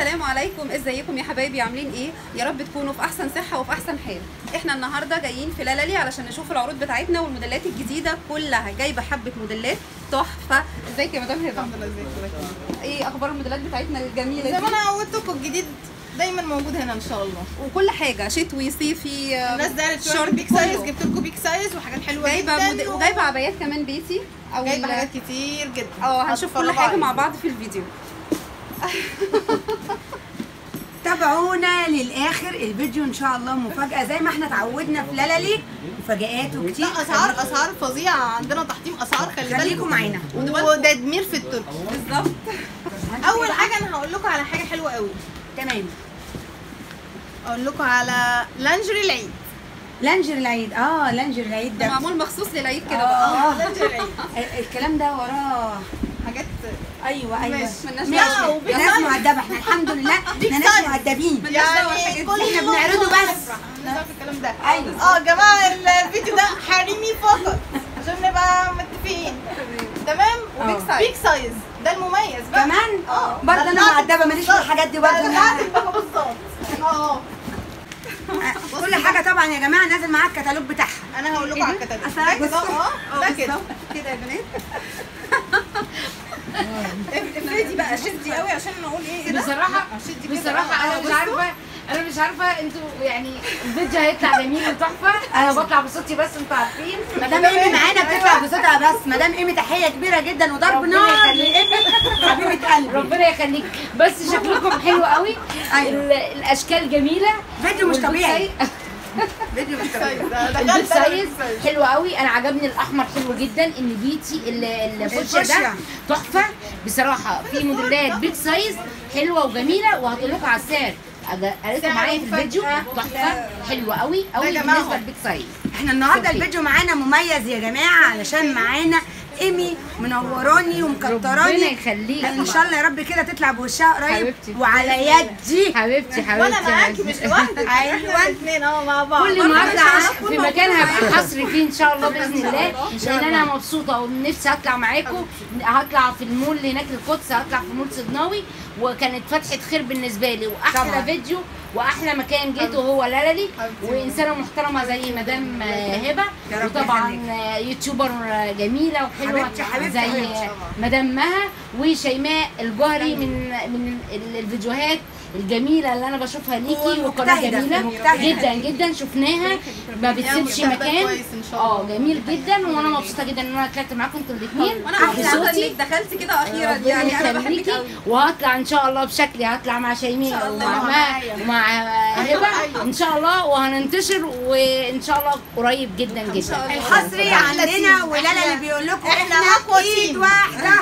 السلام عليكم ازيكم يا حبايبي عاملين ايه يا رب تكونوا في احسن صحه وفي احسن حال احنا النهارده جايين في لالالي علشان نشوف العروض بتاعتنا والموديلات الجديده كلها جايبه حبه موديلات تحفه ازيك يا مدام هبه الحمد لله ازيك حضرتك ايه اخبار الموديلات بتاعتنا الجميله زي ما دي انا عودتكم الجديد دايما موجود هنا ان شاء الله وكل حاجه شتوي صيفي آه، الناس زعلت شويه شورت من بيك سايز كله. جبت لكم بيك سايز وحاجات حلوه جايبه جدا مود... وجايبه عبايات كمان بيتي او جايبه ال- حاجات كتير جدا اه هنشوف كل هتتفرجوا حاجه مع عليها. بعض في الفيديو تابعونا للاخر الفيديو ان شاء الله مفاجاه زي ما احنا اتعودنا في لالالي مفاجآت وكتير لا اسعار اسعار فظيعه عندنا تحطيم اسعار خلي خليكم بالكم معانا وتدمير في التركي بالظبط اول حاجه انا هقول لكم على حاجه حلوه قوي تمام اقول لكم على لانجري العيد لانجر العيد اه لانجر العيد ده ده معمول مخصوص للعيد كده بقى اه لانجري العيد ال- الكلام ده وراه حاجات ايوه ايوه ماشي. ملناش ماشي. دعوة. وبيك ناس سايز. مؤدبه احنا الحمد لله بيك احنا ناس سايز. مؤدبين ملناش دعوة يعني بالحاجات كل دي. احنا بنعرضه بس. نعرف الكلام ده أيوة. اه يا جماعه الفيديو ده حريمي فقط عشان نبقى متفقين تمام وبيك آه. سايز. بيك سايز ده المميز بقى كمان اه برضه انا مؤدبه ماليش في الحاجات دي برضه ده أنا- الباقة بالظبط اه كل حاجه طبعا يا جماعه نازل معاها الكتالوج بتاعها انا هقول لكم على الكتالوج أسرع ده كده اه ده كده كده يا بنات افردي بقى شدي قوي عشان نقول ايه ايه ده بصراحة شدي كده. بصراحة آه، أنا مش بصوا. عارفة أنا مش عارفة أنتوا يعني الفيديو هيطلع جميل وتحفة أنا بطلع بصوتي بس أنتوا عارفين مدام ايمي معانا بتطلع بصوتها بس مدام ايمي تحيه كبيره جدا وضرب ربنا نار يخليك. لإيمي حبيبه قلبي ربنا يخليك بس شكلكم حلو قوي أيوة. ال- الأشكال جميلة فيديو مش والبيك طبيعي سايز- فيديو مش سايز. طبيعي ده- ده البيك غلط، ده سايز بيك سايز. حلو قوي انا عجبني الاحمر حلو جدا ان بيتي ال- الفوشيا ده الفوشيا. تحفه بصراحه في موديلات بيك سايز حلوه وجميله وهقول لكم على السعر أج- قريتوا سعر معايا في الفيديو مفاجأة. تحفه حلوه قوي ده قوي يا جماعة بالنسبه هو. للبيك سايز احنا النهارده صوفي. الفيديو معانا مميز يا جماعه علشان معانا ايمي منوراني ومكتراني ربنا يخليك. ان شاء الله يا رب كده تطلع بوشها قريب حبيبتي. وعلى يدي حبيبتي حبيبتي وانا معاكي مش لوحدك أيوة. احنا الاثنين اه مع بعض كل ما برضه اطلع مش في مكان هبقى حصري فيه ان شاء الله باذن الله لان انا مبسوطه ونفسي اطلع معاكم هطلع في المول اللي هناك القدس هطلع في مول صدناوي وكانت فتحه خير بالنسبه لي واحلى طبعاً. فيديو واحلى مكان جيته هو لالي حبيبتي. وانسانه محترمه زي مدام آه، هبه يا رب وطبعا يخليك. آه، يوتيوبر آه، جميله وحلوه حبيبتي، حبيبتي، زي حبيبتي. آه، مدام مها وشيماء الجوهري من من ال- الفيديوهات الجميله اللي انا بشوفها ليكي وقناه ومجتهدة، جميله مجتهدة. جدا جدا شفناها ما بتسيبش يعني مكان كويس إن شاء اه الله. جميل جدا وانا مبسوطه جدا ان انا طلعت معاكم انتوا الاثنين وانا مبسوطه بصوتي انك دخلتي كده اخيرا ربنا يعني انا بحبك يخليكي قوي وهطلع ان شاء الله بشكلي هطلع مع شيماء الله. ومع معايا. ما ومع أيوة، هبه أيوة. ان شاء الله وهننتشر وان شاء الله قريب جدا شاء جدا الله. الحصري عندنا ولالا اللي بيقول لكم إحنا احنا أقوى ايد تيم. واحده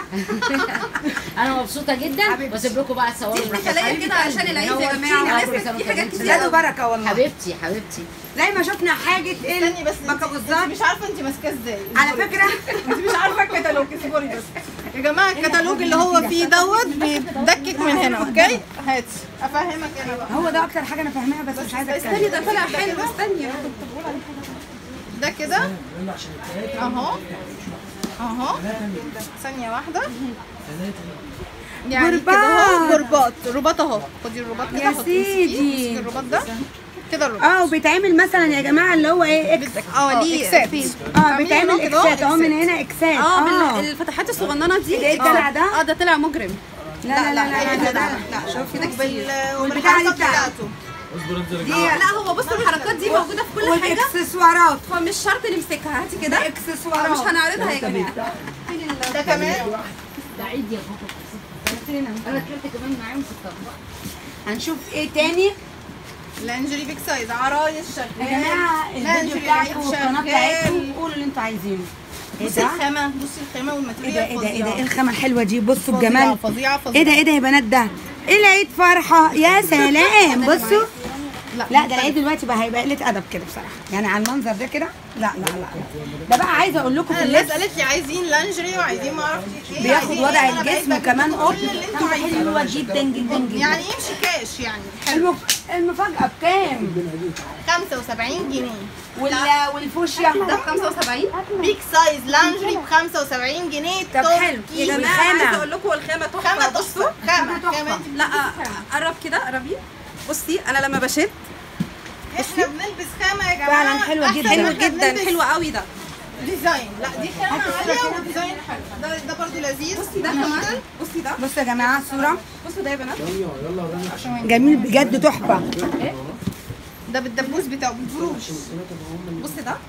انا مبسوطه جدا واسيب لكم بقى تصوروا دي براحتكم. خلايا كده عشان العيد يا نورتينا. جماعه كل سنة لسه في حاجات وانتم كتير زاد قوي. بركه والله حبيبتي حبيبتي زي ما شفنا حاجه استني بس بكا انت- انت بالظبط مش عارفه انت ماسكاه ازاي على فكره انت مش عارفه الكتالوج اصبري بس يا جماعه الكتالوج اللي هو فيه دوت بيتدكك من هنا اوكي هاتي افهمك انا بقى هو ده اكتر حاجه انا فاهماها بس مش عايزه استني اتكلم ده طلع حلو استني ده كده اهو اهو ثانيه واحده يعني كده اهو جربات. جربات رباط اهو خدي الرباط كده يا حطي- امسكيه، سيدي. امسكي الرباط ده كده الرباط اه وبيتعمل مثلا يا جماعه اللي هو ايه اكس اه ليه اكسات اه عاملين بيتعمل هنا كده اهو اكسات اهو من هنا اكسات اه بالفتحات الصغننه دي ده ايه الدلع ده؟ اه ده طلع مجرم لا لا لا لا لا لا لا شوف كده كبير بال- والبتاعة دي والحركات بتاعته. بتاعته دي لا هو بصوا الحركات دي موجوده في كل حاجه والاكسسوارات فمش شرط نمسكها هاتي كده اكسسوارات مش هنعرضها يا جماعه فين ال- ده كمان ده عيد يا بابا انا طلعت كمان معاهم في الطبق هنشوف ايه تاني لانجري بيك سايز عرايس شغال يا جماعه الفيديو لانجري بتاعكم والقناه شغال. بتاعتكم قولوا اللي انتوا عايزينه ايه بصي ده؟ الخامه بصي الخامه ايه والماتيريال ده ايه ده ايه ده ايه فظيعة. الخامه الحلوه دي بصوا فظيعة، الجمال فظيعه فظيعه ايه ده ايه ده يا بنات ده ايه العيد فرحه يا سلام بصوا لا ده العيد دلوقتي بقى هيبقى قله ادب كده بصراحه يعني على المنظر ده كده لا لا لا لا. ده بقى عايزه اقول لكم في الناس اللبس قالت لي عايزين لانجري وعايزين ما اعرفش ايه بياخد عايزين وضع إيه. أنا الجسم بقيت وكمان بجيب قط كل اللي انتوا عايزينه حلوه جدا جدا جدا يعني يمشي كاش يعني حلو المف... المفاجاه بكام 75 جنيه وال... والفوشيا ده ب 75 بيج سايز لانجري ب 75 جنيه طب حلو. تركي. يا جماعه والخامة. عايزه اقول لكم الخامه تحفه خامة بصوا تحفة خامة تحفة. خامة لا قرب كده قربي بصي انا لما بشد احنا بنلبس خامة يا جماعة فعلا حلوة أحسن جدا. ما حلو إحنا جدا بنلبس حلو قوي ده ديزاين لا دي خامة عالية وديزاين حلو ده ده برضه لذيذ بصي ده كمان بصي ده بصوا يا جماعه الصوره بصوا ده يا بنات جميل بجد تحفه ده بالدبوس بتاعه بالفروش بصي ده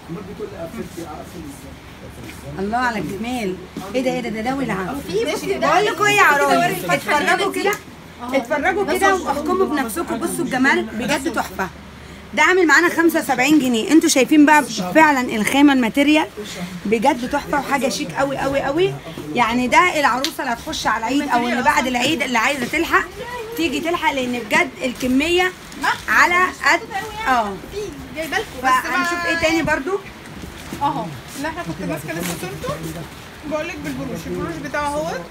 الله على الجمال ايه ده ايه ده ده ده ولع ماشي ده بقول لكم ايه يا عرايس الفتحة اتفرجوا دي. كده اتفرجوا كده واحكموا بنفسكم بصوا الجمال بجد تحفه ده عامل معانا 75 جنيه انتوا شايفين بقى فعلا الخامه الماتيريال بجد تحفه وحاجه شيك قوي قوي قوي يعني ده العروسه اللي هتخش على العيد او اللي بعد العيد اللي عايزه تلحق تيجي تلحق لان بجد الكميه على قد اه في جايبه لكم بس فهنشوف ايه تاني برضو اهو اللي احنا كنت ماسكه لسه صورته بقول لك بالبروش البروش بتاعه اهوت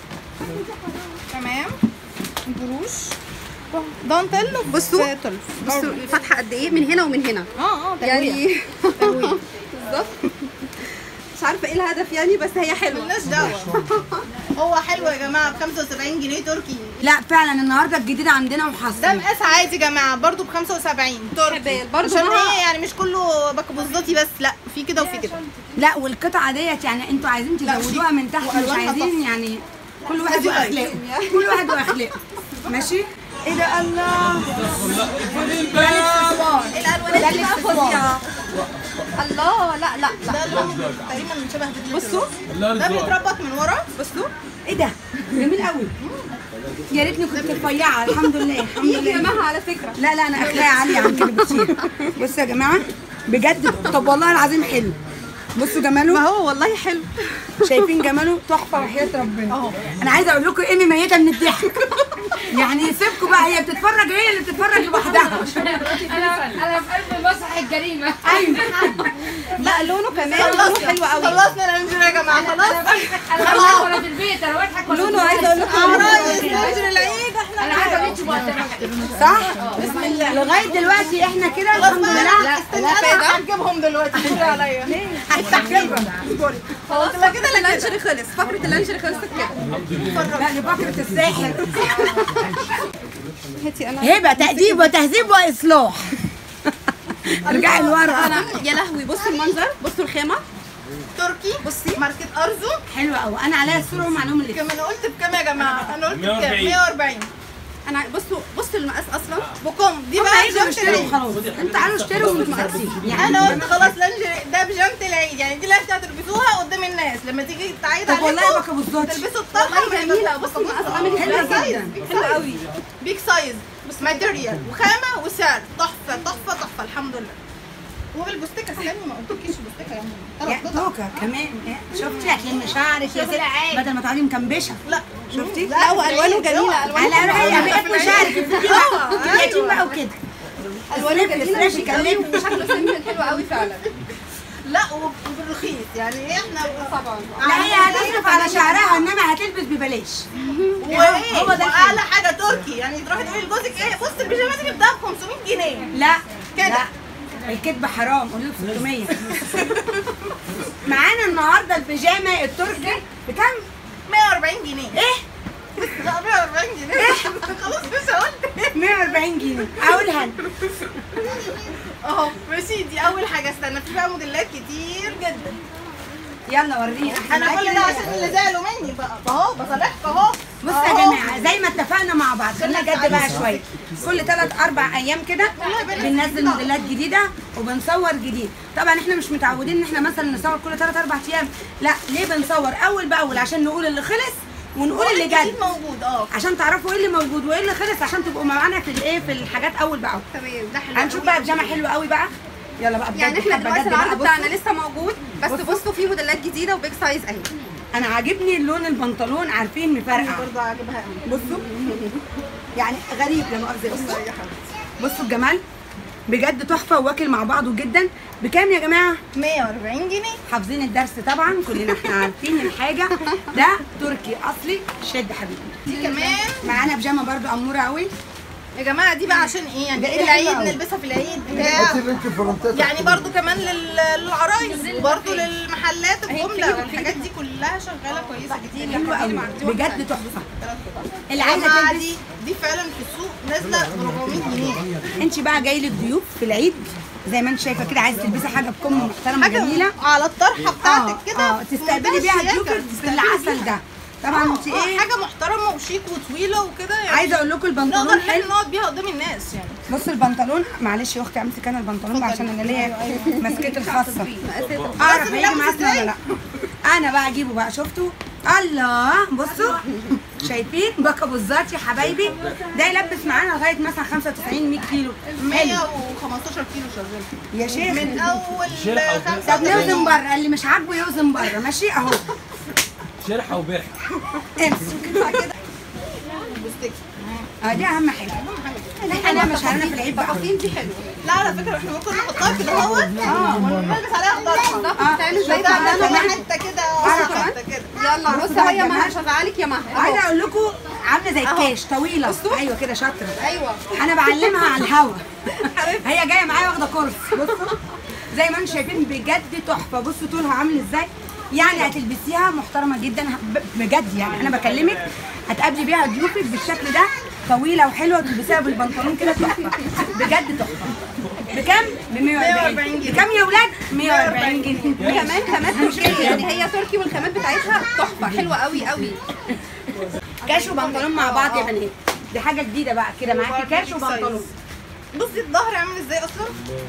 تمام البروش دانتيل بصوا طلف بصوا الفتحه قد ايه من هنا ومن هنا اه اه يعني بالظبط مش عارفه ايه الهدف يعني بس هي حلوه ملناش دعوه هو حلو يا جماعه ب 75 جنيه تركي لا فعلا النهارده الجديد عندنا ده محصل مقاس عادي يا جماعه برضو ب 75 تركي حبال برضو عشان مع- هي يعني مش كله بكبوزاتي بس لا في كده وفي كده لا والقطعه ديت يعني انتوا عايزين تزودوها من تحت مش وألوانها عايزين يعني كل واحد هاتي واخلاقه كل واحد واخلاقه ماشي ايه ده الله الالوانات دي بقى فظيعه الله لا لا لا ده لون تقريبا من شبه بتلك بصوا ده بيتربط من ورا بصوا ايه ده جميل قوي يا ريتني كنت رفيعه الحمد لله الحمد دي لله جماعه على فكره لا لا انا اخلاقي عاليه عن كده بكتير بصوا يا جماعه بجد طب والله العظيم حلو بصوا ما جماله هو والله حلو شايفين جماله تحفه وحياه ربنا اهو انا عايزه اقول لكم ايمي ميته من الضحك يعني يسيبكم بقى هي بتتفرج هي اللي بتتفرج لوحدها انا انا في قلب مسرح الجريمه ايوه لا لونه كمان لونه حلو قوي خلصنا الانجيل يا جماعه خلاص انا بضحك وانا في البيت انا بضحك وانا لونه عايزه اقول لكم عرايس انجيل العيد احنا انا عايزه بنتي مقدمه صح بسم الله لغايه دلوقتي احنا كده الحمد لله استنى انا هجيبهم دلوقتي اصبري عليا هتحجبها خلاص كده اللانجري خلص فقره اللانجري خلصت كده لا دي فقره الساحر هاتي انا هبه تأديب وتهذيب واصلاح ارجعي لورا انا يا لهوي بصوا المنظر بصوا الخامه تركي بصي ماركه ارزو حلوه قوي انا عليها الصوره وهم عليهم اللي كم انا قلت بكام يا جماعه انا قلت بكام 140. 140 انا بصوا بصوا المقاس اصلا بكم دي هم بقى هيجوا بيجامه يشتروا العيد خلاص انتوا تعالوا اشتروا وانتوا مقاسين يعني انا قلت خلاص لانجري ده بيجامه العيد يعني دي اللي انتوا هتلبسوها قدام الناس لما تيجي تعيد طب والله عليكم ما كبصتش تلبسوا الطرحه والله جميله بصوا المقاس عامل حلوة ازاي جدا. حلو قوي بيج سايز بس ماتيريال وخامه وسعر تحفه تحفه تحفه الحمد لله وبالبوستيكه استني ما قلتلكيش بوستيكه يا ماما يا ثلاث قطع توكا كمان إيه؟ شفتي هتلم شعرك يا ست بدل ما تقعدي مكمبشه لا شفتي؟ لا والوانه جميله الوانه على روحي بقيت شعرك اليتيم بقى وكده الوانه جميله فريش وشيك قوي كلمني. وشكله سيمبل حلو قوي فعلا لا وبالرخيص يعني احنا طبعا لا هي هتصرف على شعرها انما هتلبس ببلاش وايه هو ده الفيلم. واعلى حاجه تركي يعني تروحي تقولي لجوزك ايه بص البيجامه دي جبتها ب 500 جنيه لا كده. لا الكذب حرام قولي له 600 معانا النهارده البيجامه التركي بكام؟ 140 جنيه ايه؟ لا 140 جنيه خلاص مش هقول 140 جنيه اقولها لك. اهو ماشي دي اول حاجه استنى في بقى موديلات كتير جدا يلا ورينا انا كل ده عشان اللي زعلوا مني بقى اهو بصالحك اهو بص يا جماعه زي ما اتفقنا مع بعض خلينا جد بقى شويه كل ثلاث اربع ايام كده بننزل موديلات جديده وبنصور جديد طبعا احنا مش متعودين ان احنا مثلا نصور كل ثلاث اربع ايام لا ليه بنصور اول باول عشان نقول اللي خلص ونقول اللي الجديد جد موجود اه عشان تعرفوا ايه اللي موجود وايه اللي خلص عشان تبقوا معانا في الايه في الحاجات اول باول تمام ده حلو هنشوف بقى بيجامه حلوه قوي بقى يلا بقى بجد يعني احنا حبة دلوقتي جد بقى العرض بتاعنا بصوا. لسه موجود بس بصوا في موديلات جديده وبيج سايز اهي انا عاجبني لون البنطلون عارفين مفرقع برضه عاجبها قوي بصوا يعني غريب لما قصدي بصوا بصوا الجمال بجد تحفه واكل مع بعضه جدا بكام يا جماعه 140 جنيه حافظين الدرس طبعا كلنا احنا عارفين الحاجه ده تركي اصلي شد حبيبي دي كمان معانا بيجامه برضو اموره قوي يا جماعه دي بقى عشان ايه ده يعني إيه ده العيد حلو أوي. نلبسها في العيد بتاع يعني برضو كمان لل- للعرايس وبرضو للمحلات الجمله والحاجات دي كلها شغاله كويسه جدا حلوه قوي بجد تحفه اللي العاده عايزه تلبس دي دي فعلا في السوق نازله ب 400 جنيه انت بقى جاي لك ضيوف في العيد زي ما انت شايفه كده عايزه تلبسي حاجه بكم محترمه حاجه جميله على الطرحه بتاعتك كده اه تستقبلي بيها منتهى ضيوفك الشياكة. في العسل ده طبعا اه انت آه، ايه حاجه محترمه وشيك وطويله وكده يعني عايزه اقول لكم نقدر البنطلون ان احنا حلو نقعد بيها قدام الناس يعني بصوا البنطلون معلش يا اختي امسك انا البنطلون بقى عشان انا ليا مسكتي الخاصه مقاسات اعرف هيجي بنلبس معانا ولا ازاي؟ لا انا بقى اجيبه بقى شفتوا الله بصوا شايفين باكا بوزات يا حبايبي ده يلبس معانا لغايه مثلا 95 100 كيلو حلو 115 كيلو شغال يا شيخ من اول طب نوزن 85 بره اللي مش عاجبه يوزن بره ماشي اهو شرحه وبرحه امسك بوستيك اه دي اهم حاجه احنا مش هنعمل في العيد بقى التفاصيل دي حلوه لا على فكره احنا ممكن نحطها كده اهوت ونلبس عليها طرحه بالظبط تعمل زي بتاع ما كده انا حته كده أعرف أو حته كده يلا بص بقى هي يا ما جماعة. هشغلك يا مها عايزه أهو. اقول لكم عامله زي الكاش طويله ايوه كده شاطره ايوه انا بعلمها على الهوا هي جايه معايا واخده كورس بصوا زي ما انتم شايفين بجد تحفه بصوا طولها عامل ازاي يعني هتلبسيها محترمه جدا ب- بجد يعني انا بكلمك هتقابلي بيها ضيوفك بالشكل ده طويله وحلوه وتلبسيها بالبنطلون كده تحفه بجد تحفه بكام؟ ب 140 140 جنيه. بكام يا ولاد؟ 140 جنيه كمان خامات تركية يعني هي تركي والخامات بتاعتها تحفه حلوه قوي قوي كاش وبنطلون مع بعض يا بنات دي حاجه جديده بقى كده معاكي كاش وبنطلون بصي الظهر عامل ازاي اصلا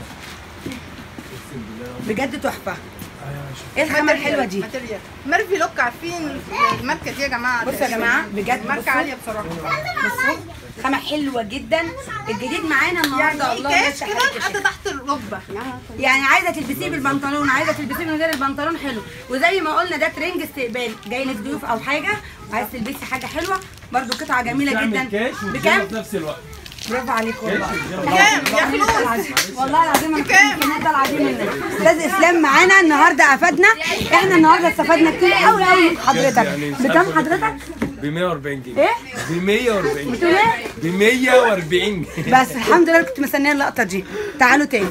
بجد تحفه ايه الخامه الحلوه دي؟ ماتيريال ميرفي لوك عارفين الماركه دي يا جماعه بصوا يا جماعه بجد ماركه بصوا. عاليه بصراحه بصوا خامة حلوة جدا الجديد معانا النهارده يعني الله كاش يفتح كده عليك يا لحد شيخ. تحت الركبه يعني عايزه تلبسيه بالبنطلون عايزه تلبسيه من غير البنطلون حلو وزي ما قلنا ده ترنج استقبال جاي لك ضيوف او حاجه وعايز تلبسي حاجه حلوه برضو قطعه جميله تعمل جدا كاش وبكام بكام في نفس الوقت برافو عليك والله كام يا فلوس العظيم. والله العظيم انا كنت العظيم منك استاذ اسلام معانا النهارده افادنا احنا النهارده استفدنا كتير قوي قوي من حضرتك بكام حضرتك ب 140 جنيه ايه ب 140 بتقول ايه ب 140 جنيه بس الحمد لله كنت مستنيه اللقطه دي تعالوا تاني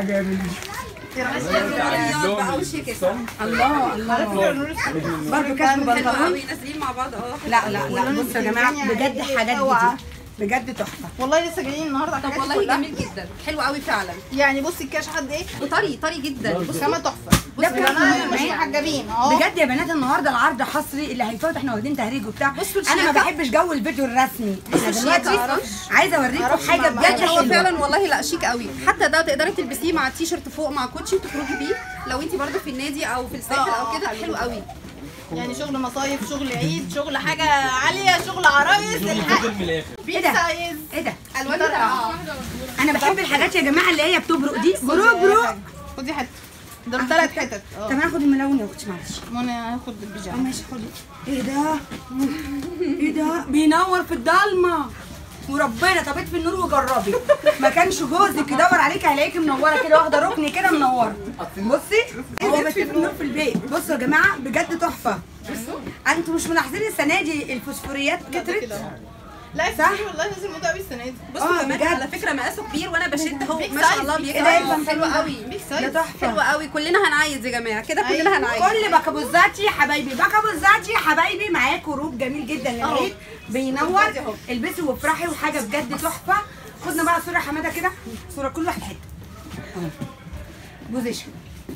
بقى وشيك الله الله برضه كاش حلوه بنطلون قوي نازلين مع بعض اه لا لا لا بصوا يا جماعه بجد حاجات جديده بجد تحفه والله لسه جايين النهارده على طب الحاجات والله كلها. جميل جدا حلو قوي فعلا يعني بصي الكاش حد ايه وطري طري جدا بص خامه تحفه ده بصي بجد انا مش معايا. محجبين اه بجد يا بنات النهارده العرض حصري اللي هيفوت احنا واخدين تهريج وبتاع بصوا انا ما الشياكة. بحبش جو الفيديو الرسمي انا دلوقتي معرفش. عايزه اوريكم حاجه بجد يعني هو حلوه فعلا والله لا شيك قوي حتى ده تقدري تلبسيه مع تيشرت فوق مع كوتشي وتخرجي بيه لو انت برضو في النادي او في الساحل او كده حلو قوي يعني شغل مصايف شغل عيد شغل حاجه عاليه شغل عرايس الحق من الاخر بيج ده؟ سايز ايه ده الوان اه انا بحب الحاجات يا جماعه اللي هي بتبرق دي برو برو خدي حته دول ثلاث حتت اه طب انا هاخد الملون يا اختي معلش وانا هاخد اه البيجامه ماشي خدي ايه ده ايه ده بينور في الضلمه وربنا طبيت في النور وجربي ما كانش جوزك يدور عليك هيلاقيكي منوره كده واخده ركن كده منوره بصي هو بيطفي النور في البيت بصوا يا جماعه بجد تحفه انتوا مش ملاحظين السنه دي الفوسفوريات كترت لا صح؟ كتير والله نازل موضوع قوي السنه دي بصوا آه، كمان بجد. على فكره مقاسه كبير وانا بشد اهو بيج ما شاء سايز. الله إيه بيجي ده؟ إيه حلو قوي بيج ده سايز تحفه حلو قوي كلنا هنعيد يا جماعه كده كلنا هنعيد كل بكابوزاتي يا حبايبي بكابوزاتي يا حبايبي معاكوا روب جميل جدا للعيد بينور البسي وافرحي وحاجه بجد تحفه خدنا بقى صوره يا حماده كده صوره كل واحد حته أهو. بوزيشن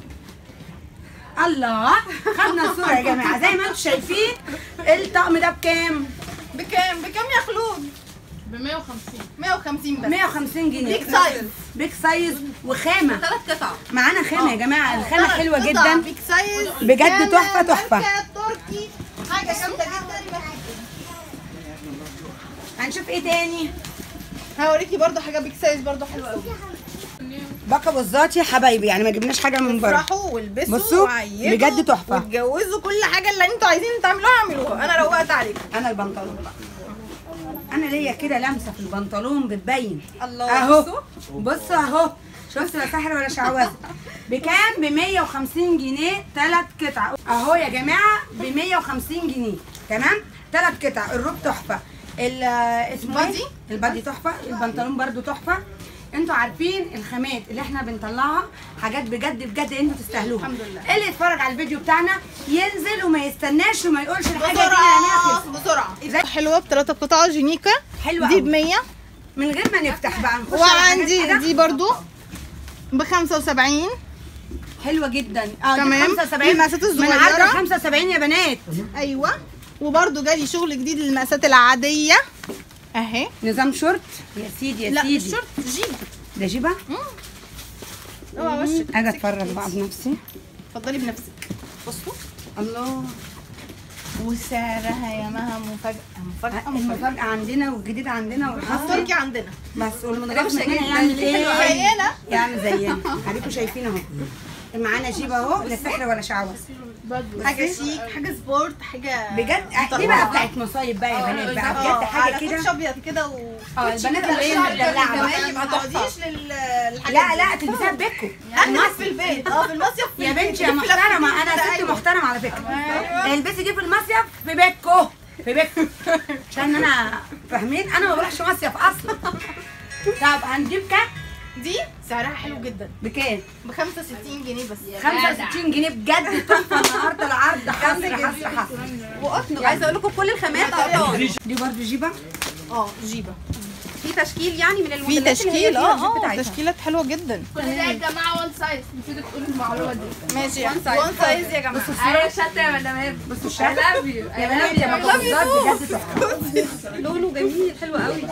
الله خدنا الصوره يا جماعه زي ما انتم شايفين الطقم ده بكام بكام بكام يا خلود ب 150 150 بس 150 جنيه بيج سايز بيج سايز وخامه ثلاث قطع معانا خامه يا جماعه الخامه ثلاث حلوه قطع جدا بيج سايز بجد كامل، تحفة، تحفة. ماركة تركي حاجه جامده جدا هنشوف ايه تاني هوريكي برضو حاجه بيج سايز برضو حلوه قوي بقى بالظبط يا حبايبي يعني ما جبناش حاجه من بره افرحوا والبسوا بصوا، وعيدوا بجد تحفة. واتجوزوا كل حاجه اللي انتوا عايزين تعملوها اعملوها انا روقت عليكم انا البنطلون بقى انا ليا كده لمسه في البنطلون بتبين الله اهو بصوا. بصوا اهو شفت لا سحر ولا شعوذه بكام ب 150 جنيه ثلاث قطع اهو يا جماعه ب 150 جنيه تمام ثلاث قطع الروب تحفه ال- اسمه ايه البادي؟ البادي تحفه البنطلون برده تحفه انتوا عارفين الخامات اللي احنا بنطلعها حاجات بجد بجد انتوا تستاهلوها الحمد لله. اللي يتفرج على الفيديو بتاعنا ينزل وما يستناش وما يقولش الحاجه دي انا بسرعه بسرعه حلوه بثلاثه قطع جينيكا حلوة دي أوي. ب 100 من غير ما نفتح بقى نخش على حاجات وعندي كده. دي برضو ب 75 حلوه جدا اه دي تمام. 75 المقاسات من الصغيرة. عرض 75 يا بنات ايوه وبرضو جالي شغل جديد للمقاسات العاديه اهي نظام شورت يا سيدي يا لا سيدي الشورت جيب ده جيبه اوعى وشك اجي اتفرج بقى بنفسي اتفضلي بنفسك بصوا الله وسعرها يا مها مفاجاه مفاجاه مفاجاه المفاجأة عندنا والجديد عندنا والحصر تركي عندنا بس والمتغاف روشة مننا جدا. يعمل ايه؟ زينا. يعمل زينا عليكم شايفين اهو معانا جيبه اهو لا سحر ولا شعوذه حاجه شيك حاجه سبورت حاجه بجد دي بقى بتاعت مصايب بقى يا بنات بقى بجد اه حاجه على كده كوتش ابيض كده و اه البنات اللي هي المدلعه بقى يبقى ما تقعديش لل لا لا تلبسها ببيكو انا في البيت اه في المصيف في يا البيت. بنتي يا في محترمه انا لفة ست أيوة. محترمه على فكره البسي دي في المصيف في بيتكو في بيتكو عشان انا فاهمين انا ما بروحش مصيف اصلا طب هنجيب كام دي سعرها حلو جدا بكام ب 65 جنيه بس 65 جنيه بجد تحفه النهارده العرض حصر حصر حصر وقطن عايزه اقول لكم كل الخامات قطن دي برضو جيبه اه جيبه في تشكيل يعني من في الموديلات اللي هي تشكيل فيها الجيب اه اه بتاعتها. تشكيلات حلوه جدا كل ده يا جماعه وان سايز نسيت تقولوا المعلومه دي ماشي One size. وان سايز يا جماعه ايوه شاطره يا مدام بصوا I love you I يا love بنات يا you مبسوطات بجد تحفه لونه جميل حلو قوي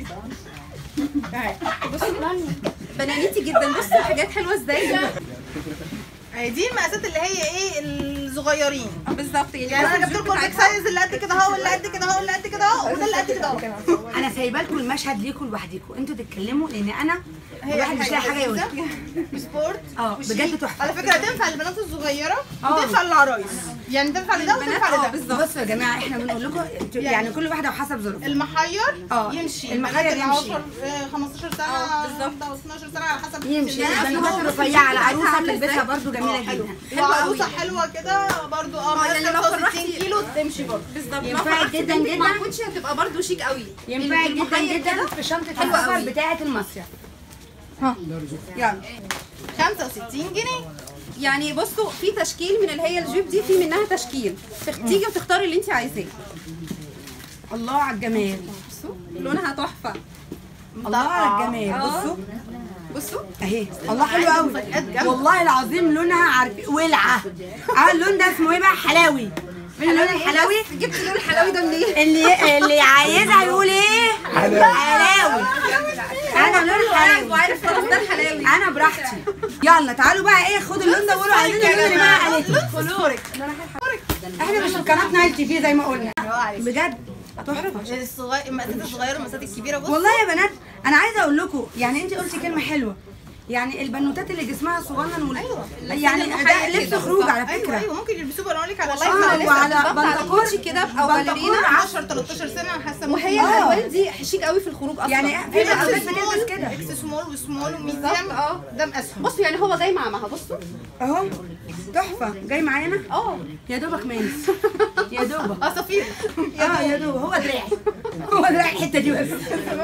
بنانيتي جدا بصوا الحاجات حلوه ازاي هي دي المقاسات اللي هي ايه الصغيرين آه، بالظبط يعني انا جبت لكم البيك سايز اللي قد كده اهو واللي قد كده اهو واللي قد كده اهو وده اللي قد كده اهو انا سايبه لكم المشهد ليكم لوحدكم انتوا تتكلموا لان انا هي الواحد مش لاقي حاجه يقولها سبورت اه وشيك. بجد تحفه على فكره تنفع للبنات الصغيره اه. وتنفع للعرايس يعني تنفع لده البنات وتنفع اه لده بالظبط بصوا يا جماعه احنا بنقول لكم يعني كل واحده وحسب ظروفها المحير اه. يمشي المحير البنات يمشي. اللي 10 آه، 15 سنه اه، بالظبط. او 12 سنه على حسب يمشي سنها. البنات الرفيعه على عروسه عاملة تلبسها ازاي؟ برضو جميله جدا وعروسه حلوه كده برضو اه اه، مقاس يعني لو 65 فرحتي- كيلو تمشي برضو بالظبط ينفعك لو جدا بنتك جدا. مع كوتشي هتبقى برضو شيك قوي ينفعك جدا المحير جدا كده في شنطه حلوة السفر قوي. بتاعه المصيف ها. يلا 65 جنيه يعني بصوا في تشكيل من اللي هي الجيب دي في منها تشكيل تخ- تيجي وتختاري اللي انت عايزاه الله على الجمال بصوا لونها تحفه الله على الجمال اه. بصوا بصوا اهي الله حلو قوي والله العظيم لونها عارف ولعه اه اللون ده اسمه ايه بقى حلاوي من اللون الحلاوي جبت لون الحلاوي ده منين؟ اللي اللي عايزها يقول ايه حلاوي انا لون حلاوي وعارف خلاص ده الحلاوي انا براحتي يلا تعالوا بقى ايه خدوا اللون ده وقولوا عايزين اللون اللي بقى قالت فلورك احنا مش في قناه نايل تي في زي ما قلنا بجد تحفه الصغير المقاسات الصغيره والمقاسات الكبيره بص والله يا بنات انا عايزه اقول لكم يعني انت قلتي كلمه حلوه يعني البنوتات اللي جسمها صغنن وال... أيوة. يعني ده لبس خروج على ايوه فكره ايوه ممكن يلبسوه بقول لك على اه شكل وعلى بالظبط على بنطلون كوتشي كده او بنطلون باليرينا 10 13 سنه انا حاسه وهي ممكن. الالوان دي شيك قوي في الخروج اصلا يعني في في بنوتات اكس بتلبس سمول كده اكس سمول وسمول وميديم بالظبط، اه. ده مقاسهم بصوا يعني هو جاي مع مها بصوا اهو تحفه جاي معانا اه يا دوبك ماس يا دوبك اه صفير اه يا دوبك هو دراعي هو دراعي الحته دي بس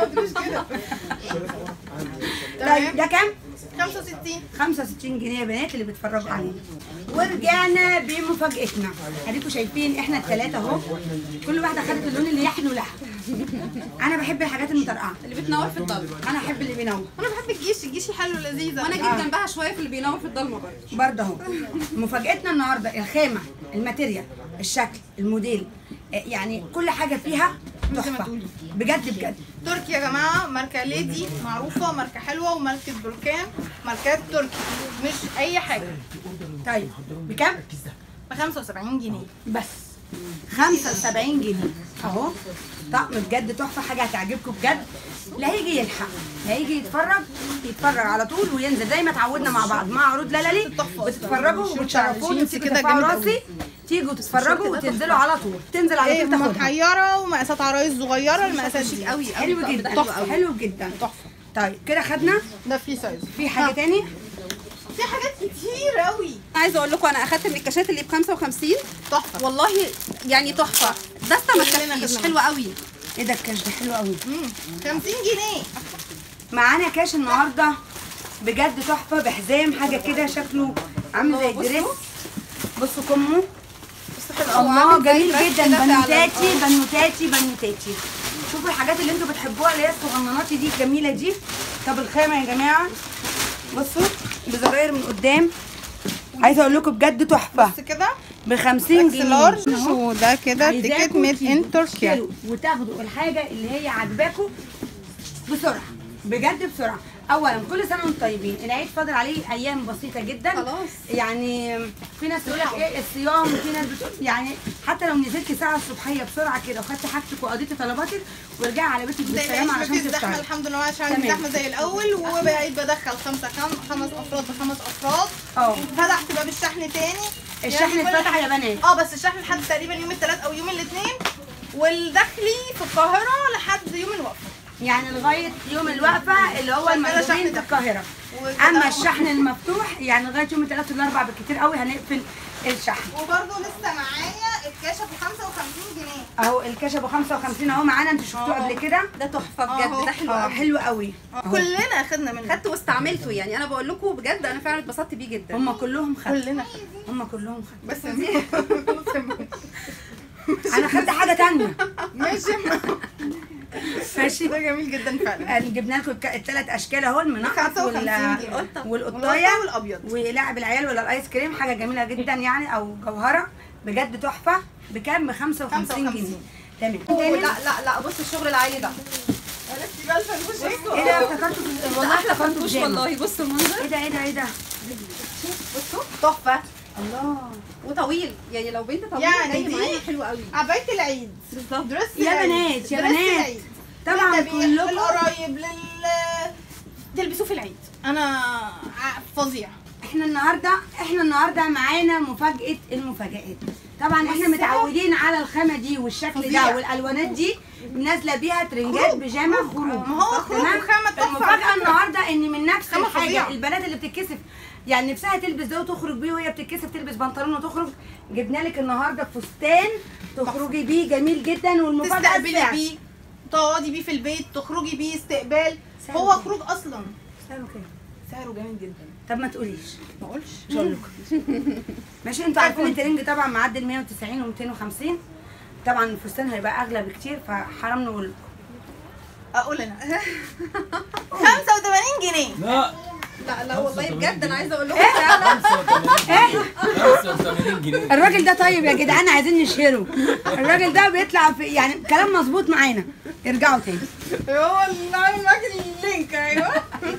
طيب ده كام 65 65 جنيه يا بنات اللي بيتفرجوا علينا ورجعنا بمفاجأتنا اديكم شايفين احنا الثلاثه اهو كل واحده خدت اللون اللي يحنو لها انا بحب الحاجات المطرقعه اللي بتنور في الضلمه انا احب اللي بينور انا بحب الجيش الجيشي حلو لذيذه وانا جيت جنبها شويه في اللي بينور في الضلمه برضه برضه اهو مفاجأتنا النهارده الخامه الماتيريال الشكل الموديل آه، يعني كل حاجه فيها تحفه بجد بجد تركي يا جماعه ماركه ليدي معروفه ماركه حلوه وماركه بركان ماركات تركي مش اي حاجه طيب بكام ب 75 جنيه بس 75 جنيه اهو طقم بجد تحفه حاجه هتعجبكم بجد لا هيجي يلحق لا هيجي يتفرج يتفرج على طول وينزل زي ما اتعودنا مع بعض مع عروض لالالي بتتفرجوا وبتشرفوني جينز كده وبترفعوا جامد راسي تيجوا تتفرجوا وتنزلوا على طول تنزل على ايه طول تاخدها محيره ومقاسات عرايس صغيره المقاسات شيك دي قوي قوي حلو الطقم ده جدا حلو قوي حلو جدا تحفه طيب كده خدنا ده في سايز في حاجه تاني في حاجات كتير قوي عايزه اقول لكم انا اخدت من الكاشات اللي ب 55 تحفه والله يعني تحفه دسته ما كلنا تكفيش خدنا حلوه قوي ايه ده الكاش ده حلو قوي مم. 50 جنيه معانا كاش النهارده بجد تحفه بحزام حاجه كده شكله عامل زي الدريس بصوا كمه الله جميل جدا بنوتاتي بنوتاتي بنوتاتي شوفوا الحاجات اللي انتوا بتحبوها اللي هي الصغنناتي دي الجميله دي طب الخامه يا جماعه بصوا بزراير من قدام عايزه اقول لكم بجد تحفه بس كده ب 50 اكس جنيه لارج أهو. وده كده تيكت عايزاكم ميد تيجوا ان تركيا تشتروا وتاخدوا الحاجه اللي هي عاجباكم بسرعه بجد بسرعه اولا كل سنه وانتم طيبين العيد فاضل عليه ايام بسيطه جدا خلاص. يعني في ناس تقول لك ايه الصيام وفي ناس بتقول يعني حتى لو نزلتي ساعه الصبحيه بسرعه كده وخدتي حاجتك وقضيتي طلباتك ورجعي على بيتك بالسلامه مفيش علشان زحمه تفطري الحمد لله عشان عندي تمام. زحمه زي الاول وبقيت بدخل خمسه كم خمس افراد بخمس افراد اه فتحت باب الشحن تاني الشحن يعني كل اتفتح يا حاجة- بنات اه بس الشحن لحد تقريبا يوم الثلاث او يوم الاثنين والدخلي في القاهره لحد يوم الوقفه يعني لغايه يوم الوقفه اللي هو شغالة المندوبين شحن في ده. القاهره وكده اما هو- الشحن المفتوح يعني لغايه يوم الثلاث والاربع بالكتير قوي هنقفل الشحن وبرده لسه معايا الكاشه ب 55 جنيه اهو الكاش ابو 55 اهو معانا انتوا شفتوه قبل كده ده تحفه أهو. بجد ده حلو اه قوي حلو قوي كلنا اخدنا منه خدته واستعملته يعني انا بقول لكم بجد انا فعلا اتبسطت بيه جدا هم كلهم خدوا كلنا خدنا هم كلهم خدوا بس دي انا خدت حاجه تانية ماشي ماشي ده جميل جدا فعلا جبنا لكم الثلاث اشكال اهو المنقط 55 وال جنيه. والقطايه والابيض ولعب العيال ولا الايس كريم حاجه جميله جدا يعني او جوهره بجد تحفه بكام ب 55 55. جنيه تمام لا تاني لا لا بص الشغل العالي ده عرفتي بقى الفنوش ايه؟ ايه ده افتكرته في- والله احلى افتكرته فنكوش بجامد. والله بصوا المنظر ايه ده ايه ده ايه ده بصوا تحفه الله وطويل يعني لو بنت طويله يعني جاي دي معايا حلو قوي عباية العيد بالظبط درس يا العيد. بنات، يا درس بنات. العيد. طبعا للذبيح، كلكم للقرايب لل تلبسوه في العيد انا ع- فظيع احنا النهارده احنا النهارده معانا مفاجاه المفاجآت طبعا احنا متعودين على الخامه دي والشكل فظيع. ده والالوانات دي نازله بيها ترنجات بيجامه خروج ما هو خروج تمام؟ وخامة تحفة. المفاجاه النهارده ان من نفس خامة الحاجه فظيعة. البنات اللي بتتكسف يعني نفسها تلبس ده وتخرج بيه وهي بتتكسف تلبس بنطلون وتخرج جبنا لك النهارده فستان تخرجي بيه جميل جدا والمفاجاه تستقبلي السعر. بيه تقعدي بيه في البيت تخرجي بيه استقبال سعره هو كام؟ خروج اصلا سعره كام؟ سعره جامد جدا طب ما تقوليش ما اقولش مش هقول لكم ماشي انتوا عارفين الترنج طبعا معدي ال 190 و 250 طبعا الفستان هيبقى اغلى بكتير فحرام نقول لكم اقول انا 85 جنيه لا لا لا والله بجد انا عايزه اقول لكم 85 جنيه الراجل ده طيب يا جدعان عايزين نشهره الراجل ده بيطلع في يعني كلام مظبوط معانا ارجعوا تاني هو اللي عامل معاك اللينك ايوه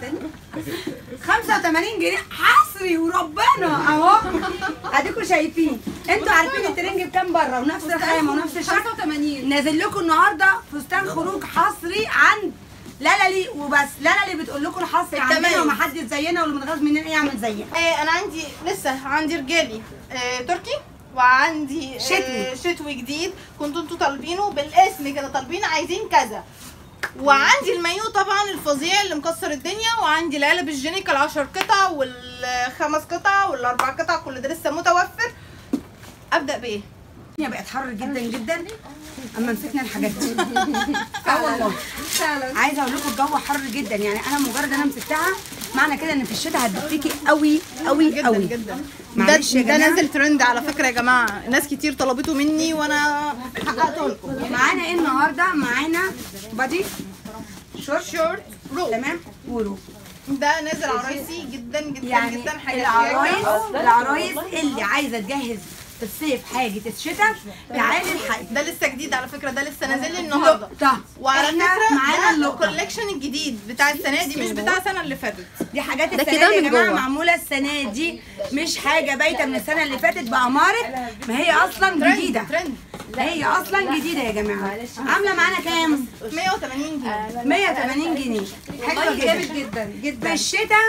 85 جنيه حصري وربنا اهو اديكم شايفين انتوا عارفين الترنج بكام بره ونفس الخامه ونفس الشكل 85 نازل لكم النهارده فستان خروج حصري عند لالالي وبس لالالي بتقول لكم الحصري عندنا التميز. ومحدش زينا واللي متغاظ مننا يعمل زينا آه انا عندي لسه عندي رجالي آه تركي وعندي شتوي. آه شتوي جديد كنتوا انتوا طالبينه بالاسم كده طالبين عايزين كذا وعندي المايو طبعا الفظيع اللي مكسر الدنيا وعندي العلب الجينيكا العشر قطع والخمس قطع والاربع قطع كل ده لسه متوفر ابدا بايه الدنيا بقت حر جدا جدا اما مسكنا الحاجات دي اه والله فعلا عايزه اقول لكم الجو حر جدا يعني انا مجرد انا مسكتها معنى كده ان في الشتاء هتدفيكي قوي قوي جدا قوي جدا ده, معلش يا ده جماعة. نازل ترند على فكره يا جماعه ناس كتير طلبته مني وانا حققته لكم معانا ايه النهارده معانا بادي شورت شورت رو تمام ورو ده نازل عرايسي جدا جدا يعني جدا حاجه العرايس العرايس اللي عايزه تجهز في الصيف حاجه الشتاء تعالي الحقي ده لسه جديد على فكره ده لسه نازل لي النهارده طب وعلى احنا فكره معانا ده اللوكر الكولكشن الجديد بتاع السنه دي مش بتاع السنه اللي فاتت دي حاجات ده السنه كده دي يا من جماعه جوه. معموله السنه دي مش حاجه بايته من السنه اللي فاتت باماره ما هي اصلا جديده ترند هي اصلا جديده يا جماعه عامله معانا كام 180 جنيه 180 جنيه حلوه والله جامد جدا جدا في جدا الشتاء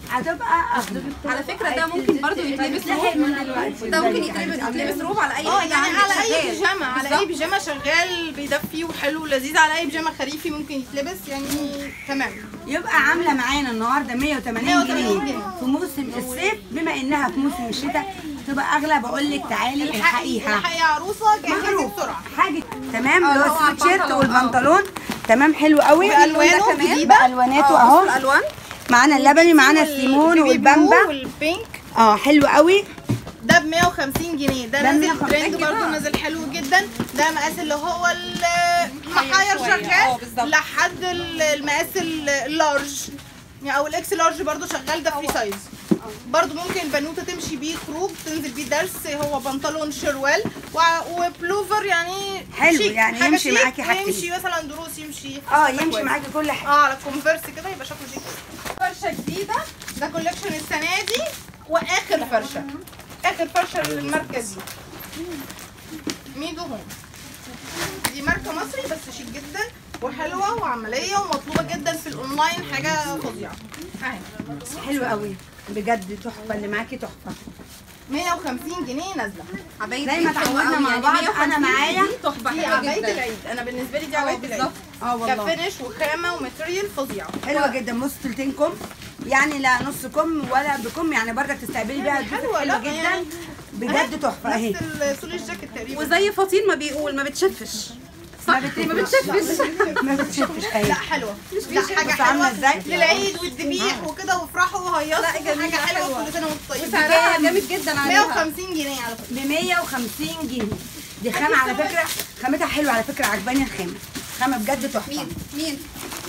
هتبقى على فكره ده ممكن برضو يتلبس روب من دلوقتي ده ممكن يتلبس يتلبس روب على اي اه حاجه يعني عندك على اي شغال. بيجامه على اي بالظبط. بيجامه شغال بيدفي وحلو ولذيذ على اي بيجامه خريفي ممكن يتلبس يعني تمام يبقى عامله معانا النهارده 180 180 جنيه جنيه. في موسم الصيف بما انها في موسم الشتاء تبقى اغلى بقول لك تعالي الحقيقه الحقيقه عروسه جاهزه معروف بسرعه حاجه تمام اه، اللي اللي هو هو السويتشيرت البنطلون. والبنطلون تمام حلو قوي والوانه كمان. جديده بالواناته اه اهو بصوا الالوان معانا اللبني معانا السيمون والبيبي بلو والبامبا والبينك اه حلو قوي ده ب 150 جنيه ده ده نازل 150 ترند كده. برضه نازل حلو جدا ده مقاس اللي هو المحير محير شوية. اه، شغال بالظبط. لحد ال- المقاس ال- اللارج يعني او الاكس لارج برضه شغال ده فري سايز برضه ممكن البنوته تمشي بيه خروج تنزل بيه درس هو بنطلون شروال و- وبلوفر يعني حلو، شيك. يعني حاجة يمشي شيك معاكي حاجتين. يمشي مثلا دروس يمشي اه حاجة يمشي كويسة. معاكي كل حاجه اه على كونفرس كده يبقى شكله شيك فرشه جديده ده كولكشن السنه دي واخر فرشه اخر فرشه للماركه دي ميدو هوم دي ماركه مصري بس شيك جدا وحلوه وعمليه ومطلوبه جدا في الاونلاين حاجه فظيعه اهي حلو قوي بجد تحفه اللي معاكي تحفه 150 جنيه نازله عباية زي ما عيد حلوة اتعودنا قوي، مع يعني بعض، 150 أنا معايا دي تحفه دي حلوه عبايه جدا العيد انا بالنسبه لي دي اه عبايه العيد بالظبط اه والله كفينش وخامه وماتيريال فظيعه حلوه جدا بص تلتين كم يعني لا نص كم ولا بكم يعني برضك تستقبلي بيها ضيوفك حلوة، حلوه لا، جدا يعني بجد تحفه اهي نفس السول الجاكيت تقريبا وزي فاطين ما بيقول ما بتشفش ما بتشفش ما بتشفش اهي لا حلوه لا حاجه بص عاملة حلوه ازاي؟ للعيد والذبيح وكده وافرحوا وهيصوا لا، جميلة، حاجه حلوه حلوة. كل سنه وانتم طيبين وسعرها جامد جدا عليها 150 جنيه على فكره ب 150 جنيه دي خامه على فكره خامتها حلوه على فكره عجباني الخامه خامه بجد تحفه مين مين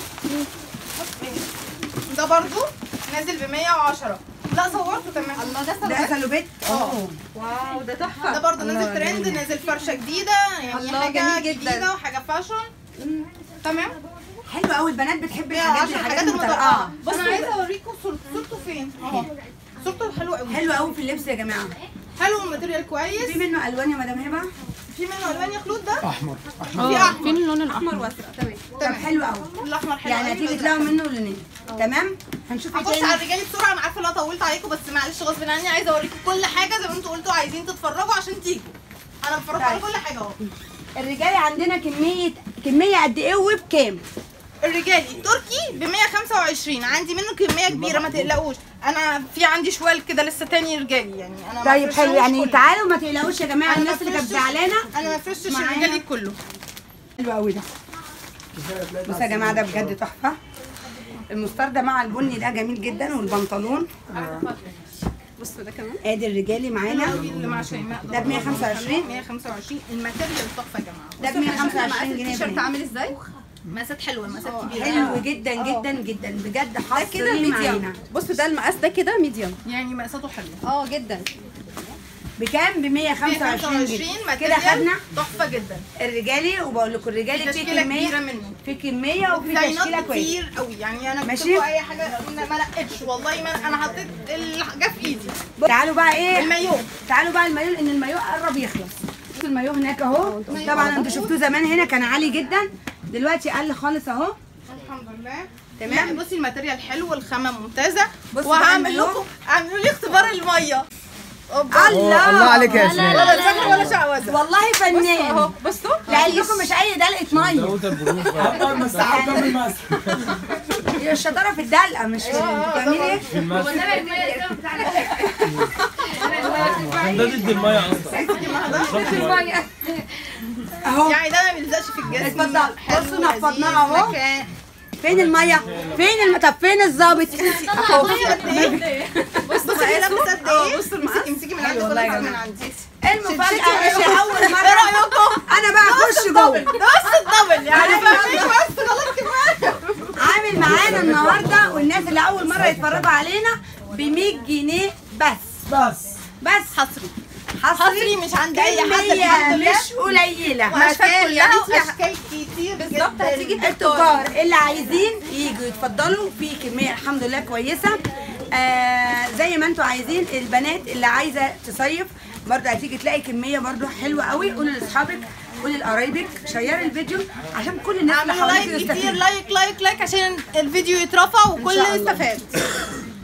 ده برضو نازل ب 110 لا صورته كمان الله ده ده سلوبات سلوبيت اه واو ده تحفه ده برضو الله، نازل ترند جميل. نازل فرشه جديده يعني الله، حاجه جميل جدا. جديده وحاجه فاشن تمام حلو قوي البنات بتحب الحاجات 110 دي الحاجات الحاجات المترقعه المترقعه بص انا عايزه اوريكم صورته صورته فين اهو صورته حلوه قوي حلو قوي في اللبس يا جماعه حلو الماتيريال كويس في منه الوان يا مدام هبه في منه الوان يا خلود ده احمر في احمر فين اللون الاحمر احمر وازرق تمام طب حلو قوي الاحمر حلو يعني قوي هتيجي والأزرق. تلاقوا منه لونين تمام هنشوف ايه هخش على تاني الرجالي بسرعه انا عارفه ان انا طولت عليكم بس معلش غصب عني عايزه اوريكم كل حاجه زي ما انتوا قلتوا عايزين تتفرجوا عشان تيجوا انا بفرجكم على كل حاجه اهو الرجالي عندنا كميه كميه قد ايه وبكام الرجالي التركي ب 125 عندي منه كميه كبيره ما تقلقوش انا في عندي شوال كده لسه تاني رجالي يعني انا ما طيب فرشتهوش حلو يعني كله. تعالوا ما تقلقوش يا جماعه أنا ما الناس اللي كانت فرشتش- زعلانه انا ما فرشتش معايا. الرجالي كله حلو قوي ده بصوا يا جماعه ده بجد تحفه المستردة مع البني ده جميل جدا والبنطلون بصوا ده كمان ادي الرجالي معانا اللي مع شيماء ده ب 125 125 الماتيريال تحفه يا جماعه ده ب 125 جنيه التيشيرت بنات. عامل ازاي مقاسات حلوه مقاسات كبيره حلو جدا جدا جدا بجد ده حصري كده معانا ميديوم بصوا ده المقاس ده كده ميديوم يعني مقاساته حلوه اه جدا بكام ب 125 125 جنيه كده ماتيريال خدنا تحفه جدا الرجالي وبقول لكم الرجالي في تشكيله كبيره كميه منه في كميه وفي تشكيله ديزاينات كويسه كتير قوي يعني انا ماشي. كنت اي حاجه ما ما لقيتش والله ما انا حطيت الحاجه في ايدي تعالوا بقى ايه المايو تعالوا بقى المايو لان المايو قرب يخلص بصوا المايو هناك اهو طبعا انتوا شفتوه زمان هنا كان عالي جدا دلوقتي قل خالص اهو الحمد لله تمام. تمام بصي الماتيريال حلو الخامه ممتازه بصي بقى وهعمل المايو. لكم اعملوا لي اختبار الميه أوبا. الله الله عليك يا ياسمين ولا ذاكر ولا شعوذه والله اهو فنان بصوا لعلمكم مش اي دلقه ميه دوت البروف حتى المساحه قدام المسح هي الشطاره في الدلقه مش في انتوا فاهمين ايه في المسح والنبي المية السما بتاعنا عشان ده ضد الميه اصلا شربت المية. اهو يعني ده ما بيلزقش في الجسم اتفضل. حلو بصوا ولذيذ، نفضناه أهو. مكان. فين الميه فين الم... طب فين الظابط اهو بصوا ايه لابس قد ايه بصوا المقاس. امسكي امسكي من عندي أيوة والله يا خدي من جماعة. عندي المفاجاه مش اول ايه مره رايكم؟ انا بقى اخش جوه ده بس الدبل يعني أيوة. ما فيش بس خلاص كفايه عامل معانا النهارده والناس اللي اول مره يتفرجوا علينا ب 100 جنيه بس بس بس حصري حصري حصري مش عند اي حد كمية الحمد لله مش قليله واشكال يعني انت- واشكال كتير بالظبط جداً. هتيجي التجار اللي عايزين يجوا يتفضلوا في كميه الحمد لله كويسه آه زي ما انتوا عايزين البنات اللي عايزه تصيف برضه هتيجي تلاقي كميه برضه حلوه قوي قولوا لاصحابك قولي لقرايبك شيري الفيديو عشان كل الناس اللي اعملوا حواليك لايك كتير يستفيدوا لايك لايك لايك عشان الفيديو يترفع وكل شاء الله. يستفاد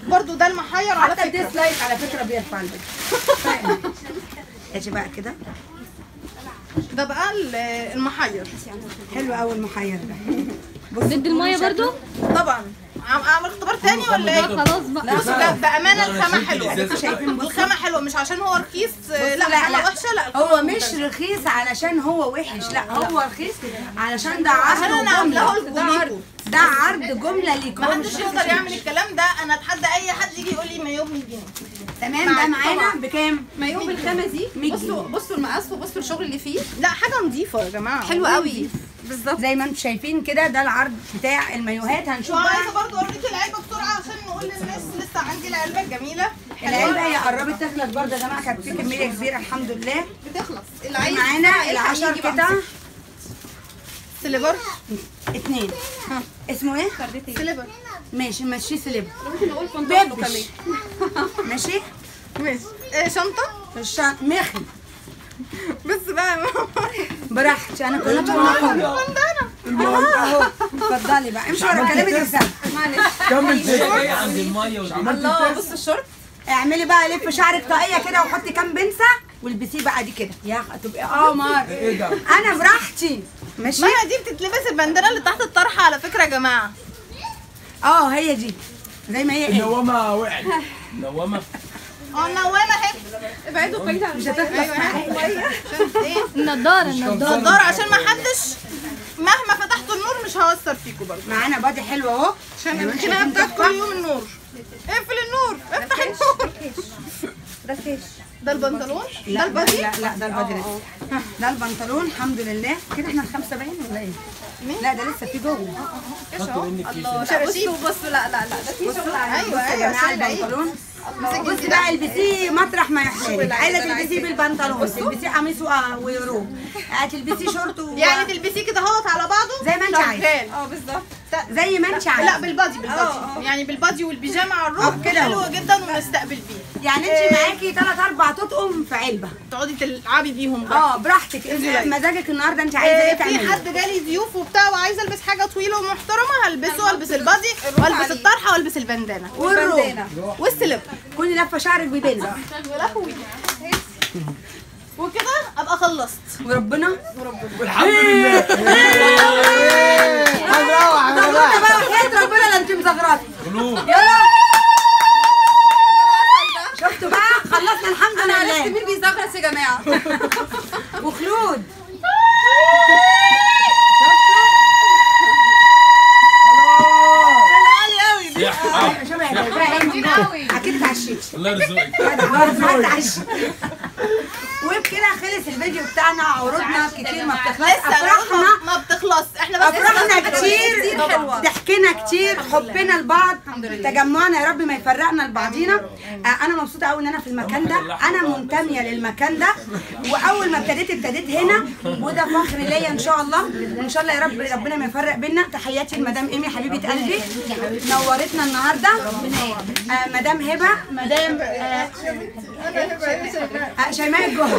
برضو ده المحير على حتى فكره الديسلايك على فكره بيرفع الفيديو اجي بقى كده ده بقى ال- المحير حلو قوي المحير ده ضد الميه برضو طبعا عم- اعمل اختبار تاني ولا ايه خلاص بقى بصوا لا بامانه الخامه حلوه الإزازة شايفين بصوا الخامه حلوه مش عشان هو رخيص آه، لا لا الخامه لا وحشه لا هو مش رخيص علشان هو وحش لا هو رخيص علشان ده عرض عشان انا عاملاه وجمله لكم ليكم ده عرض جمله ليكم ما حدش يقدر يعمل الكلام ده انا اتحدى اي حد يجي يقول لي مايو ب 100 جنيه تمام ده معانا بكام؟ مايو بالخامه دي 100 بصوا بصوا المقاس وبصوا الشغل اللي فيه لا حاجه نظيفه يا جماعه حلو قوي بالظبط زي ما انتم شايفين كده ده العرض بتاع المايوهات هنشوف وعايزه بقى برضو اوريكي العلبه بسرعه عشان نقول للناس لسه عندي العلبه الجميله العلبه هي قربت تخلص برضه يا جماعه كانت في كميه كبيره الحمد لله بتخلص اللي عايز معانا يلحق العشر يجي بقى. قطع سليفر اتنين اسمه ايه؟ سليفر ماشي ماشي سليب ممكن نقول فندق كمان بيبش ماشي ماشي إيه شنطه الشنط مخي بس بقى براحتي انا كنت حرة اهو اتفضلي بقى امشي ورا كلامي تكسبي معلش كمل جاي زي عند الميه والدنيا الله بص الشورت اعملي بقى لف شعرك طاقيه كده وحطي كام بنسه والبسيه بقى دي كده يا أخ- تبقي قمر ايه ده؟ انا براحتي ماشي ما هي دي بتتلبس البندانه اللي تحت الطرحه على فكره يا جماعه اه هي دي زي ما هي ايه النوامه وقعت نوامه اه النوامه اهي ابعدوا بعيد عن مش هتخلص معاكي عشان ايه النضاره النضاره نضاره عشان ما حدش مهما فتحتوا النور مش هأثر فيكم برضه معانا بادي حلو اهو عشان أيوة، الخناقه شايفين بتاعت تحفة؟ كل يوم النور اقفل النور افتح النور ده البنطلون لا ده البادي لا لا ده البادي لسه ده البنطلون الحمد لله كده احنا الخمسه باين ولا ايه؟ لا ده لسه في جوه الله لا بصوا بصوا لا لا لا ده في شغل عليه ايوه يا ايوه جماعه عشان العيد البنطلون بصي بقى البسيه مطرح ما يحتاج عايزه تلبسيه بالبنطلون تلبسيه قميص و- وروب هتلبسيه شورت و... يعني تلبسيه كده اهوت على بعضه زي ما انت عايزة. شغال. اه بالظبط زي ما انت لا عايزه بالبادي بالبادي يعني بالبادي والبيجامه على الروب كده حلو اهو. جدا ونستقبل بيه يعني انت معاكي ثلاث اربع تطقم في علبه تقعدي تلعبي بيهم بقى اه براحتك انت مزاجك النهارده انت عايزه ايه آه، في تعملي حد جالي ضيوف وبتاع وعايزه البس حاجه طويله ومحترمه هلبسه والبس البادي والبس عليه. الطرحه والبس البندانه والبندانه والسليب كل لفه شعرك ببنزة يا لهوي وكده ابقى خلصت وربنا والحمد لله هنروح زغرطه بقى وحياه ربنا لا انت مزغرطه قلوب يلا شفتوا بقى خلصنا الحمد انا عرفت لله مين بيزغرس يا جماعه وخلود صحة شبه ابراهيم اكيد اتعشيتي الله يرزقك وبكده خلص الفيديو بتاعنا عروضنا كتير ما بتخلص لسه افراحنا ما- ما بتخلص احنا بس افراحنا لسه- كتير حلوة. ضحكنا كتير حبنا لبعض تجمعنا يا رب ما يفرقنا لبعضينا آه، انا مبسوطه قوي ان انا في المكان ده انا منتميه للمكان ده واول ما ابتديت ابتديت هنا وده فخر ليا ان شاء الله وان شاء الله يا رب ربنا ما يفرق بينا تحياتي لمدام ايمي حبيبه قلبي نورتنا النهارده آه، مدام هبه مدام آه، آه، شيماء الجهري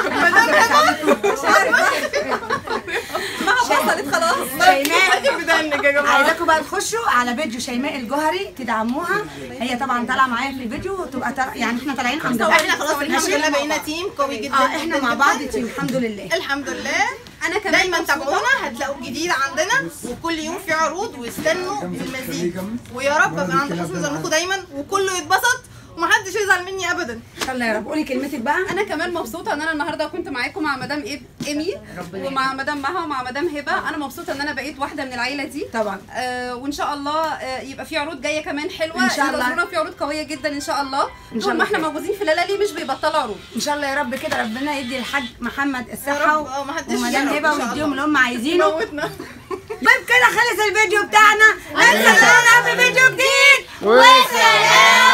ما وصلت خلاص شيماء بدنك يا جماعه عايزاكم بقى تخشوا على فيديو شيماء الجوهري تدعموها هي طبعا طالعه معايا في الفيديو وتبقى طالعة يعني احنا طالعين الحمد لله احنا خلاص الحمد لله بقينا تيم قوي جدا اه احنا جداً مع جداً. بعض تيم الحمد لله الحمد لله انا كمان دايما مبسوطة. تابعونا هتلاقوا جديد عندنا وكل يوم في عروض واستنوا المزيد ويا رب ابقى عند حسن ظنكم دايما وكله يتبسط ومحدش يزعل مني ابدا ان شاء الله يا رب قولي كلمتك بقى انا كمان مبسوطه ان انا النهارده كنت معاكم مع مدام إيب- ايمي ومع مدام مها ومع مدام هبه انا مبسوطه ان انا بقيت واحده من العيله دي طبعا آه وان شاء الله آه يبقى في عروض جايه كمان حلوه إن شاء الله. انتظرونا في عروض قويه جدا ان شاء الله إن شاء طول الله ما احنا خير. موجودين في لالالي مش بيبطلوا عروض ان شاء الله يا رب كده ربنا يدي الحاج محمد يا الصحه رب، اه، محدش ومدام يعرف هبه إن شاء ويديهم الله. اللي هم عايزينه موتنا طيب كده خلص الفيديو بتاعنا نستنونا في فيديو جديد وسلام